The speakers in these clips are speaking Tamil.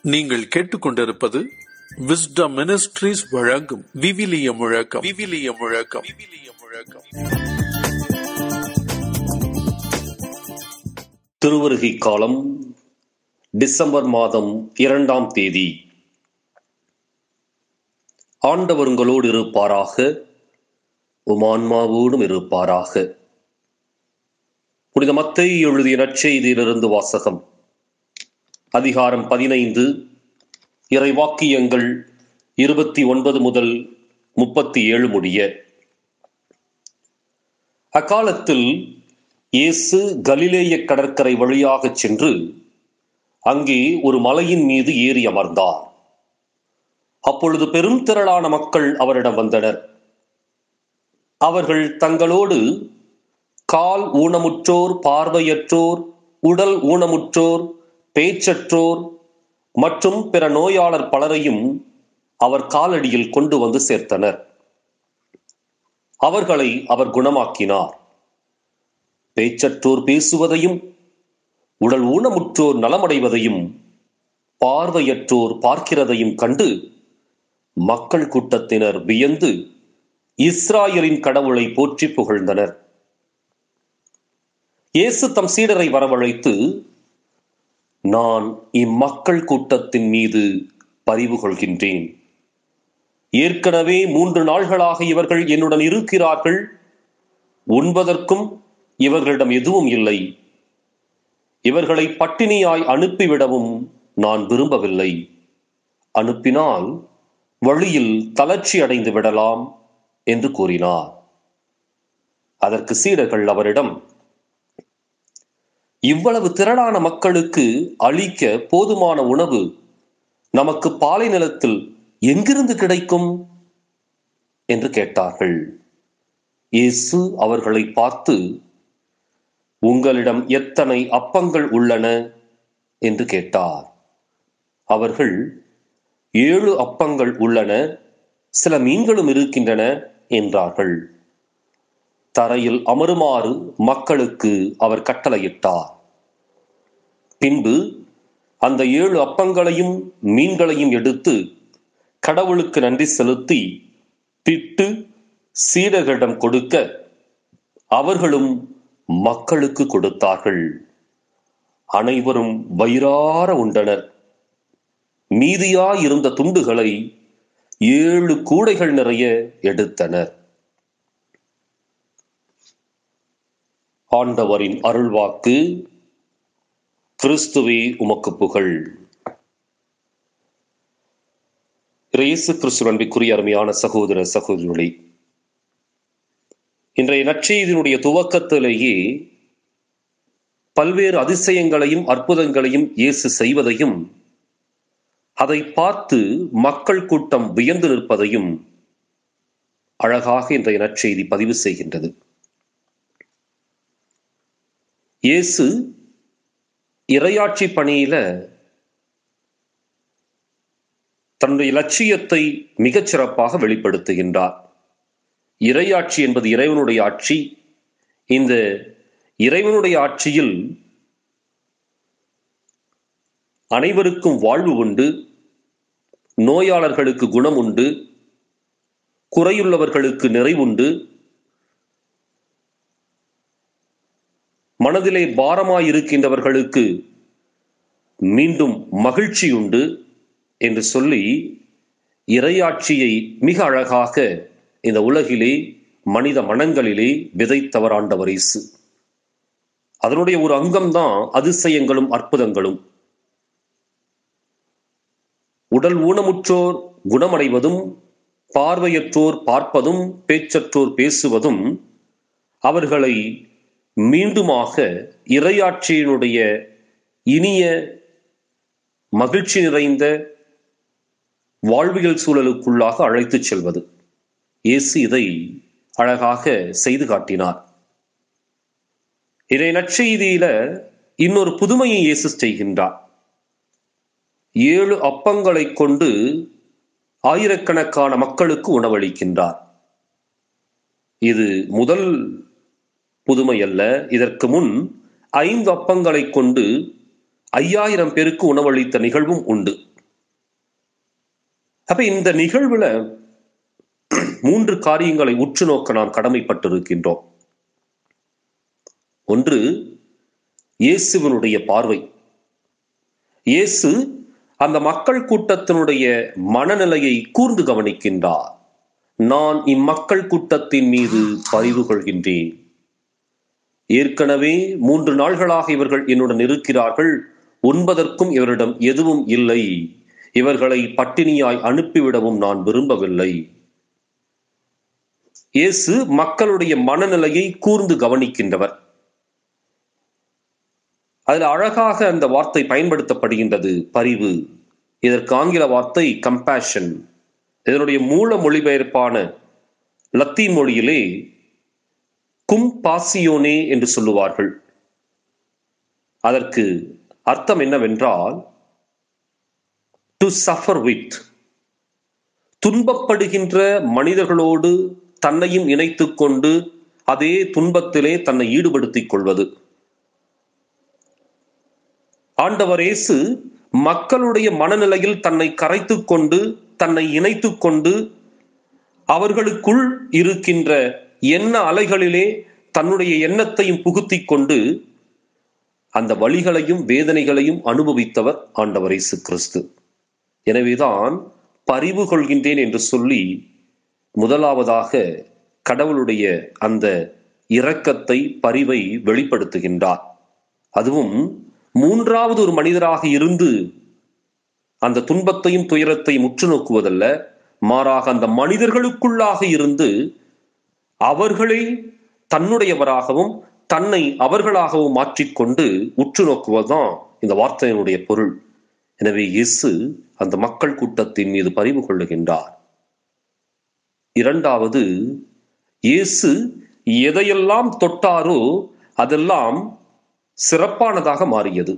நீங்கள் கேட்டுக்கொண்டிருப்பது விஸ்டம் மினிஸ்ட்ரீஸ் வழங்கும் விவிலிய முழக்கம் விவிலிய முழக்கம் விவிலிய முழக்கம் திருவருகை காலம் டிசம்பர் மாதம் இரண்டாம் தேதி ஆண்டவர் உங்களோடு இருப்பாராக உமான்மாவோடும் இருப்பாராக புனித மத்தை எழுதிய நற்செய்தியிலிருந்து வாசகம் அதிகாரம் பதினைந்து இறைவாக்கியங்கள் இருபத்தி ஒன்பது முதல் முப்பத்தி ஏழு முடிய அக்காலத்தில் இயேசு கலிலேய கடற்கரை வழியாகச் சென்று அங்கே ஒரு மலையின் மீது ஏறி அமர்ந்தார் அப்பொழுது பெரும் திரளான மக்கள் அவரிடம் வந்தனர் அவர்கள் தங்களோடு கால் ஊனமுற்றோர் பார்வையற்றோர் உடல் ஊனமுற்றோர் பேச்சற்றோர் மற்றும் பிற நோயாளர் பலரையும் அவர் காலடியில் கொண்டு வந்து சேர்த்தனர் அவர்களை அவர் குணமாக்கினார் பேச்சற்றோர் பேசுவதையும் உடல் ஊனமுற்றோர் நலமடைவதையும் பார்வையற்றோர் பார்க்கிறதையும் கண்டு மக்கள் கூட்டத்தினர் வியந்து இஸ்ராயலின் கடவுளை போற்றி புகழ்ந்தனர் இயேசு தம் சீடரை வரவழைத்து நான் இம்மக்கள் கூட்டத்தின் மீது பரிவு கொள்கின்றேன் ஏற்கனவே மூன்று நாள்களாக இவர்கள் என்னுடன் இருக்கிறார்கள் உண்பதற்கும் இவர்களிடம் எதுவும் இல்லை இவர்களை பட்டினியாய் அனுப்பிவிடவும் நான் விரும்பவில்லை அனுப்பினால் வழியில் தளர்ச்சி அடைந்து விடலாம் என்று கூறினார் அதற்கு சீடர்கள் அவரிடம் இவ்வளவு திரளான மக்களுக்கு அளிக்க போதுமான உணவு நமக்கு பாலை நிலத்தில் எங்கிருந்து கிடைக்கும் என்று கேட்டார்கள் இயேசு அவர்களை பார்த்து உங்களிடம் எத்தனை அப்பங்கள் உள்ளன என்று கேட்டார் அவர்கள் ஏழு அப்பங்கள் உள்ளன சில மீன்களும் இருக்கின்றன என்றார்கள் தரையில் அமருமாறு மக்களுக்கு அவர் கட்டளையிட்டார் பின்பு அந்த ஏழு அப்பங்களையும் மீன்களையும் எடுத்து கடவுளுக்கு நன்றி செலுத்தி பிட்டு சீடர்களிடம் கொடுக்க அவர்களும் மக்களுக்கு கொடுத்தார்கள் அனைவரும் வயிறார உண்டனர் மீதியாயிருந்த துண்டுகளை ஏழு கூடைகள் நிறைய எடுத்தனர் ஆண்டவரின் அருள்வாக்கு கிறிஸ்துவே உமக்கு புகழ் இயேசு கிறிஸ்து அன்பிற்குரிய அருமையான சகோதர சகோதரிகளே இன்றைய நற்செய்தியினுடைய துவக்கத்திலேயே பல்வேறு அதிசயங்களையும் அற்புதங்களையும் இயேசு செய்வதையும் அதை பார்த்து மக்கள் கூட்டம் வியந்து நிற்பதையும் அழகாக இன்றைய நற்செய்தி பதிவு செய்கின்றது இயேசு இரையாட்சி பணியில தன்னுடைய லட்சியத்தை மிகச் சிறப்பாக வெளிப்படுத்துகின்றார் இறையாட்சி என்பது இறைவனுடைய ஆட்சி இந்த இறைவனுடைய ஆட்சியில் அனைவருக்கும் வாழ்வு உண்டு நோயாளர்களுக்கு குணம் உண்டு குறையுள்ளவர்களுக்கு நிறைவுண்டு மனதிலே பாரமாயிருக்கின்றவர்களுக்கு மீண்டும் மகிழ்ச்சி உண்டு என்று சொல்லி இறையாட்சியை மிக அழகாக இந்த உலகிலே மனித மனங்களிலே விதைத்தவர் ஆண்டவர் இயேசு அதனுடைய ஒரு அங்கம்தான் அதிசயங்களும் அற்புதங்களும் உடல் ஊனமுற்றோர் குணமடைவதும் பார்வையற்றோர் பார்ப்பதும் பேச்சற்றோர் பேசுவதும் அவர்களை மீண்டுமாக இறையாட்சியினுடைய இனிய மகிழ்ச்சி நிறைந்த வாழ்வியல் சூழலுக்குள்ளாக அழைத்துச் செல்வது இயேசு இதை அழகாக செய்து காட்டினார் இதை நற்செய்தியில இன்னொரு புதுமையை இயேசு செய்கின்றார் ஏழு அப்பங்களை கொண்டு ஆயிரக்கணக்கான மக்களுக்கு உணவளிக்கின்றார் இது முதல் புதுமை அல்ல இதற்கு முன் ஐந்து அப்பங்களை கொண்டு ஐயாயிரம் பேருக்கு உணவளித்த நிகழ்வும் உண்டு அப்ப இந்த நிகழ்வுல மூன்று காரியங்களை உற்று நோக்க நாம் கடமைப்பட்டிருக்கின்றோம் ஒன்று இயேசுவனுடைய பார்வை இயேசு அந்த மக்கள் கூட்டத்தினுடைய மனநிலையை கூர்ந்து கவனிக்கின்றார் நான் இம்மக்கள் கூட்டத்தின் மீது பரிவு கொள்கின்றேன் ஏற்கனவே மூன்று நாள்களாக இவர்கள் என்னுடன் இருக்கிறார்கள் உண்பதற்கும் இவரிடம் எதுவும் இல்லை இவர்களை பட்டினியாய் அனுப்பிவிடவும் நான் விரும்பவில்லை இயேசு மக்களுடைய மனநிலையை கூர்ந்து கவனிக்கின்றவர் அதில் அழகாக அந்த வார்த்தை பயன்படுத்தப்படுகின்றது பரிவு இதற்கு ஆங்கில வார்த்தை கம்பேஷன் இதனுடைய மூல மொழிபெயர்ப்பான லத்தீன் மொழியிலே கும் பாசியோனே என்று சொல்லுவார்கள் அதற்கு அர்த்தம் என்னவென்றால் டு சஃபர் வித் துன்பப்படுகின்ற மனிதர்களோடு தன்னையும் இணைத்துக் கொண்டு அதே துன்பத்திலே தன்னை ஈடுபடுத்திக் கொள்வது ஆண்டவர் இயேசு மக்களுடைய மனநிலையில் தன்னை கரைத்துக் கொண்டு தன்னை இணைத்துக் கொண்டு அவர்களுக்குள் இருக்கின்ற எண்ண அலைகளிலே தன்னுடைய எண்ணத்தையும் புகுத்திக் கொண்டு அந்த வழிகளையும் வேதனைகளையும் அனுபவித்தவர் ஆண்டவர் இயேசு கிறிஸ்து எனவேதான் பரிவு கொள்கின்றேன் என்று சொல்லி முதலாவதாக கடவுளுடைய அந்த இரக்கத்தை பரிவை வெளிப்படுத்துகின்றார் அதுவும் மூன்றாவது ஒரு மனிதராக இருந்து அந்த துன்பத்தையும் துயரத்தையும் உற்று நோக்குவதல்ல மாறாக அந்த மனிதர்களுக்குள்ளாக இருந்து அவர்களை தன்னுடையவராகவும் தன்னை அவர்களாகவும் மாற்றிக்கொண்டு உற்று நோக்குவதுதான் இந்த வார்த்தையினுடைய பொருள் எனவே இயேசு அந்த மக்கள் கூட்டத்தின் மீது பரிவு கொள்ளுகின்றார் இரண்டாவது இயேசு எதையெல்லாம் தொட்டாரோ அதெல்லாம் சிறப்பானதாக மாறியது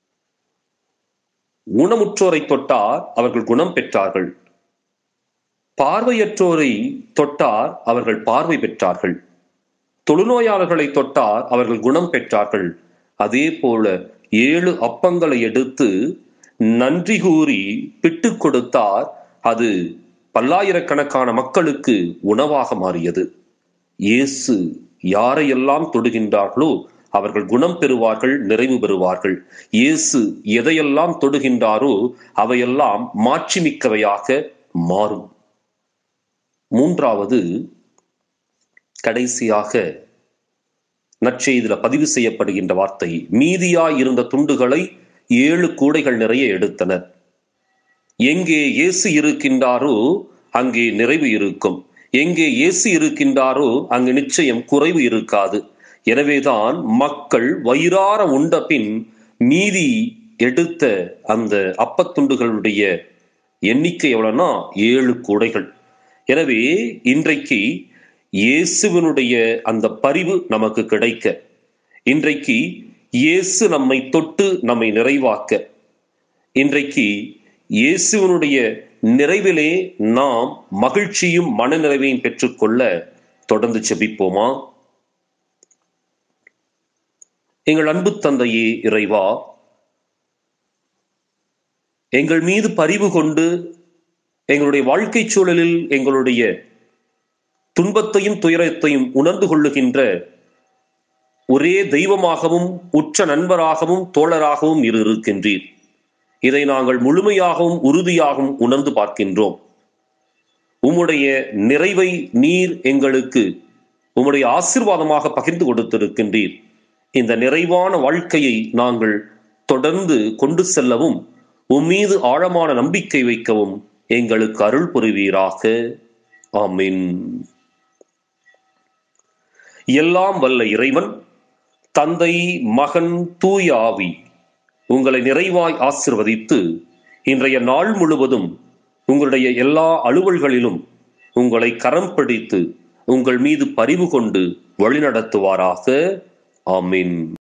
ஊனமுற்றோரை தொட்டார் அவர்கள் குணம் பெற்றார்கள் பார்வையற்றோரை தொட்டார் அவர்கள் பார்வை பெற்றார்கள் தொழுநோயாளர்களை தொட்டார் அவர்கள் குணம் பெற்றார்கள் அதே போல ஏழு அப்பங்களை எடுத்து நன்றி கூறி பிட்டு கொடுத்தார் அது பல்லாயிரக்கணக்கான மக்களுக்கு உணவாக மாறியது இயேசு யாரையெல்லாம் தொடுகின்றார்களோ அவர்கள் குணம் பெறுவார்கள் நிறைவு பெறுவார்கள் இயேசு எதையெல்லாம் தொடுகின்றாரோ அவையெல்லாம் மாட்சிமிக்கவையாக மாறும் மூன்றாவது கடைசியாக நற்செய்தில பதிவு செய்யப்படுகின்ற வார்த்தை மீதியாய் இருந்த துண்டுகளை ஏழு கூடைகள் நிறைய எடுத்தனர் எங்கே இயேசு இருக்கின்றாரோ அங்கே நிறைவு இருக்கும் எங்கே இயேசு இருக்கின்றாரோ அங்கு நிச்சயம் குறைவு இருக்காது எனவேதான் மக்கள் வயிறார உண்ட பின் மீதி எடுத்த அந்த அப்பத்துண்டுகளுடைய எண்ணிக்கை எவ்வளவுனா ஏழு கூடைகள் எனவே இன்றைக்கு இயேசுவினுடைய அந்த பரிவு நமக்கு கிடைக்க இன்றைக்கு இயேசு நம்மை தொட்டு நம்மை நிறைவாக்க இன்றைக்கு இயேசுவனுடைய நிறைவிலே நாம் மகிழ்ச்சியும் மனநிறைவையும் பெற்றுக்கொள்ள தொடர்ந்து செபிப்போமா எங்கள் அன்பு தந்தையே இறைவா எங்கள் மீது பரிவு கொண்டு எங்களுடைய வாழ்க்கை சூழலில் எங்களுடைய துன்பத்தையும் துயரத்தையும் உணர்ந்து கொள்ளுகின்ற ஒரே தெய்வமாகவும் உற்ற நண்பராகவும் தோழராகவும் இரு இருக்கின்றீர் இதை நாங்கள் முழுமையாகவும் உறுதியாகவும் உணர்ந்து பார்க்கின்றோம் உம்முடைய நிறைவை நீர் எங்களுக்கு உம்முடைய ஆசிர்வாதமாக பகிர்ந்து கொடுத்திருக்கின்றீர் இந்த நிறைவான வாழ்க்கையை நாங்கள் தொடர்ந்து கொண்டு செல்லவும் உம்மீது ஆழமான நம்பிக்கை வைக்கவும் எங்களுக்கு அருள் புரிவீராக ஆமின் எல்லாம் வல்ல இறைவன் தந்தை மகன் தூய ஆவி உங்களை நிறைவாய் ஆசிர்வதித்து இன்றைய நாள் முழுவதும் உங்களுடைய எல்லா அலுவல்களிலும் உங்களை கரம் பிடித்து உங்கள் மீது பரிவு கொண்டு வழிநடத்துவாராக ஆமீன்